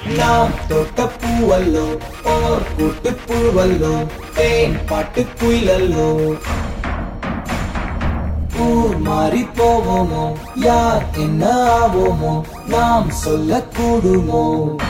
நாம் தொட்ட பூவல்லோ ஓர் கூட்டு புழுவல்லோ தேன் பாட்டு குயிலல்லோ ஊர் மாறி போவோமோ யார் என்ன ஆவோமோ நாம் சொல்லக்கூடுமோ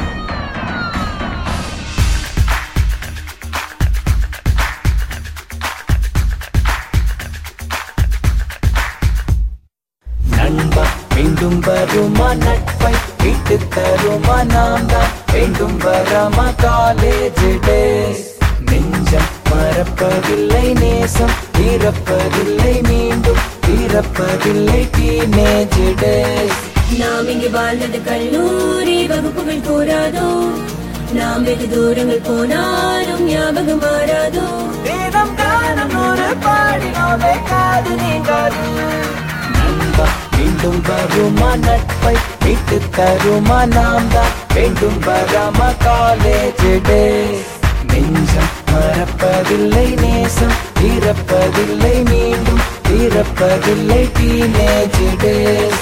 நண்பா மீண்டும் வருமா நட்பை விட்டு தருமா நாம் தான் வேண்டும் வராமா காலேஜ் டேஸ் நெஞ்சம் மறப்பதில்லை நேசம் இறப்பதில்லை மீண்டும் இறப்பதில்லை டீனேஜ் டேஸ் நாம் இங்கு வாழ்ந்தது கல்லூரி வகுப்புகள் கூறாதோ நாம் வெகு தூரங்கள் போனாலும் ஞாபகம் மாறாதோ வேதம் காணும் நூறு பாடினோமே காது நீங்காது நண்பா மீண்டும் வருமா நட்பை விட்டு தருமா நாம் தான் வேண்டும் வராமா காலேஜ் டேஸ் நெஞ்சம் மறப்பதில்லை நேசம் இறப்பதில்லை மீண்டும் இறப்பதில்லை டீனேஜ் டேஸ்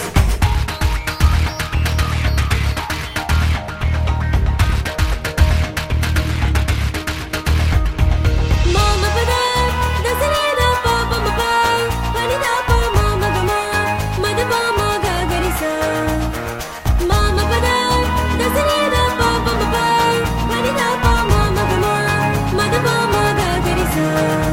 மாமா பதா தசரேதா பாபா மபா பனிதா பா மாமா கமா மதபா மாகா கரிசா மாமா பதா தசரேதா பாபா மபா பனிதா பா மாமா கமா மதபா மாகா கரிசா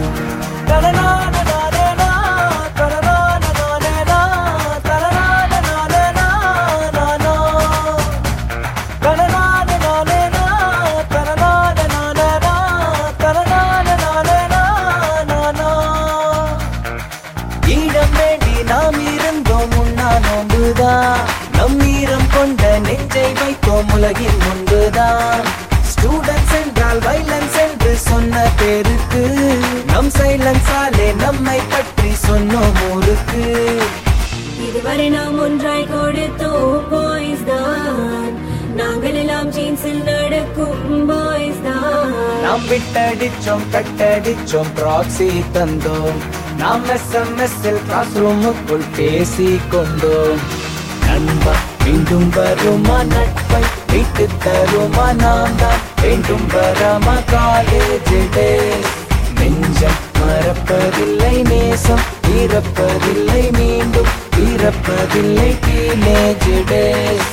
ஈழம் வேண்டி நாம் இருந்தோம் உண்ணா நோன்புதான் நம் ஈரம் கொண்ட நெஞ்சை வைத்தோம் உலகின் முன்புதான் ஸ்டூடெண்ட்ஸ் என்றால் வைலன்ஸ் என்று சொன்ன பேருக்கு நம் சைலன்ஸாலே நம்மை பற்றி சொன்னோம் ஊருக்கு இதுவரை நாம் ஒன்றாய் கொடுத்தோம் பாய்ஸ் தான் நாங்கள் எல்லாம் ஜீன்ஸில் நடக்கும் பாய்ஸ் தான் நாம் விட்டடிச்சோம் கட்டடிச்சோம் ப்ராக்ஸி தந்தோம் நாம் எஸ்எம்எஸ் கிளாஸ் ரூமுக்குள் பேசி கொண்டோம் நண்பா மீண்டும் வருமா நட்பை விட்டு தருமா நாம் தான் வேண்டும் வராமா காலேஜ் டேஸ் நெஞ்சம் மறப்பதில்லை நேசம் இறப்பதில்லை மீண்டும் இறப்பதில்லை டீனேஜ் டேஸ்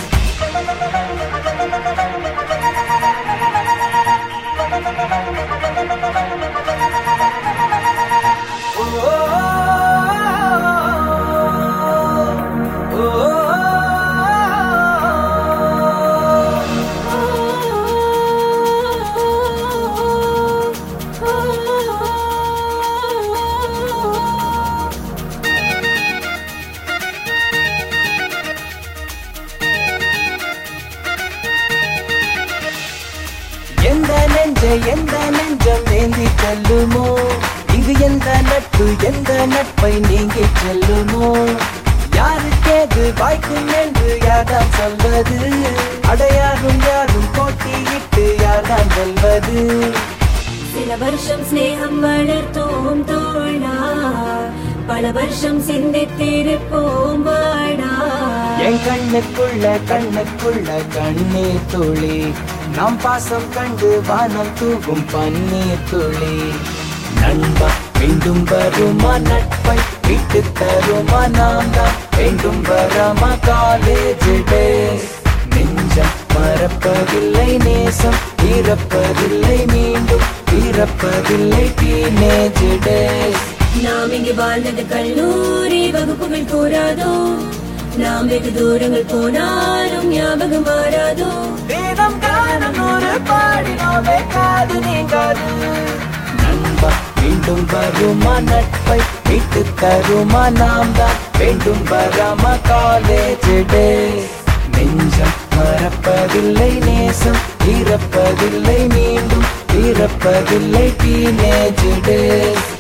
எந்த நெஞ்சை எந்த நெஞ்சம் ஏந்தி செல்லுமோ இங்கு எந்த நட்பு எந்த நட்பை நீங்கி செல்லுமோ யாருக்கேது வாய்க்கும் என்று யார்தான் சொல்வது அடையாரும் யாரும் போட்டியிட்டு யார்தான் வெல்வது சில வருஷம் ஸ்நேகம் வளர்த்தோம் தோழா பல வருஷம் சிந்தித்திருப்போம் வாடா என் கண்ணுக்குள்ள கண்ணுக்குள்ள கண்ணீர் துளி நாம் பாசம் கண்டு வானம் தூவும் பன்னீர் துளி நண்பா மீண்டும் வருமா நட்பை விட்டு தருமா நாம் தான் வேண்டும் வராமா காலேஜ் டேஸ் நெஞ்சம் மறப்பதில்லை நேசம் இறப்பதில்லை மீண்டும் இறப்பதில்லை டீனேஜ் டேஸ் நாம் இங்கு வாழ்ந்தது கல்லூரி வகுப்புகள் கூறாதோ நாம் வெகு தூரங்கள் போனாலும் ஞாபகம் மாறாதோ வேதம் காணும் நூறு பாடினோமே காது நீங்காது நண்பா மீண்டும் வருமா நட்பை விட்டு தருமா நாம் தான் வேண்டும் வராமா காலேஜ் டேஸ் நெஞ்சம் மறப்பதில்லை நேசம் இறப்பதில்லை மீண்டும் இறப்பதில்லை டீனேஜ் டேஸ்